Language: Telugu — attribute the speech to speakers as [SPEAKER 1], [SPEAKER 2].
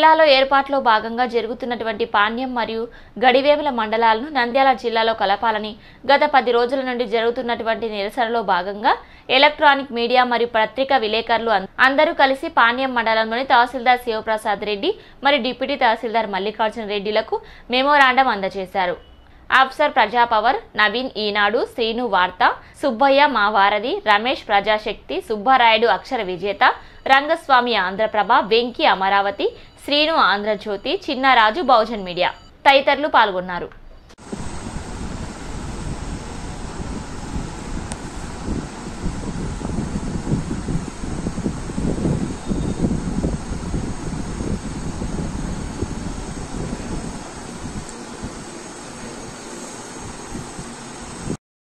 [SPEAKER 1] జిల్లాలో ఏర్పాట్లో భాగంగా జరుగుతున్నటువంటి పాణ్యం మరియు గడివేముల మండలాలను నంద్యాల జిల్లాలో కలపాలని గత పది రోజుల నుండి జరుగుతున్నటువంటి నిరసనలో భాగంగా ఎలక్ట్రానిక్ మీడియా మరియు పత్రికా విలేకరులు అం- అందరూ కలిసి పాణ్యం మండలంలోని తహసీల్దార్ శివప్రసాద్ రెడ్డి మరియు డిప్యూటీ తహసీల్దార్ మల్లికార్జున రెడ్డిలకు మెమోరాండం అందజేశారు ఆఫ్సర్ ప్రజాపవర్ నవీన్ ఈనాడు శ్రీను వార్త సుబ్బయ్య మా వారధి రమేష్ ప్రజాశక్తి సుబ్బారాయుడు అక్షర విజేత రంగస్వామి ఆంధ్రప్రభ వెంకి అమరావతి శ్రీను ఆంధ్రజ్యోతి చిన్నరాజు బహుజన్ మీడియా తదితరులు పాల్గొన్నారు